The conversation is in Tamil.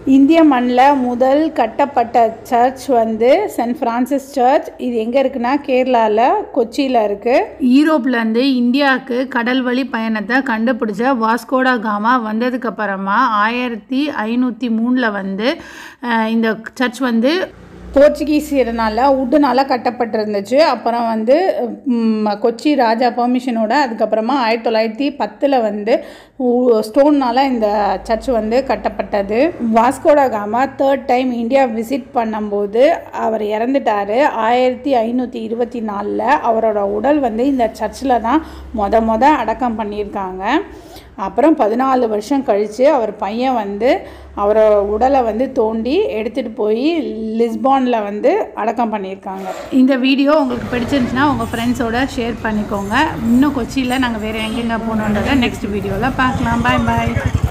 இந்திய மண்ணில் முதல் கட்டப்பட்ட சர்ச் வந்து சென்ட் ஃப்ரான்சிஸ் சர்ச் இது எங்கே இருக்குன்னா கேரளாவில் கொச்சியில் இருக்குது ஈரோப்லேருந்து இந்தியாவுக்கு கடல் வழி பயணத்தை கண்டுபிடிச்ச வாஸ்கோடா காமா வந்ததுக்கு அப்புறமா ஆயிரத்தி ஐநூற்றி மூணில் வந்து அஹ், இந்த சர்ச் வந்து போர்ச்சுகீசியர்னால உட்டுனால கட்டப்பட்டிருந்துச்சு அப்புறம் வந்து ம், கொச்சி ராஜா பெர்மிஷனோட அதுக்கப்புறமா ஆயிரத்தி தொள்ளாயிரத்தி பத்தில் வந்து ஸ்டோன்னால் இந்த சர்ச் வந்து கட்டப்பட்டது Vasco da Gama third time India visit பண்ணும்போது அவர் இறந்துட்டார் ஆயிரத்தி ஐநூற்றி இருபத்தி நாலில் அவரோட உடல் வந்து இந்த சர்ச்சில் தான் மொத மொத அடக்கம் பண்ணியிருக்காங்க அப்புறம் பதினாலு வருஷம் கழித்து அவர் பையன் வந்து அவரோட உடலை வந்து தோண்டி எடுத்துகிட்டு போய் லிஸ்பானில் வந்து அடக்கம் பண்ணியிருக்காங்க இந்த வீடியோ உங்களுக்கு பிடிச்சிருந்துச்சுன்னா உங்கள் ஃப்ரெண்ட்ஸோட ஷேர் பண்ணிக்கோங்க இன்னும் கொச்சியில் நாங்கள் வேறு எங்கெங்கே போகணுன்றதை நெக்ஸ்ட் வீடியோவில் பார்க்கலாம் பாய் பாய்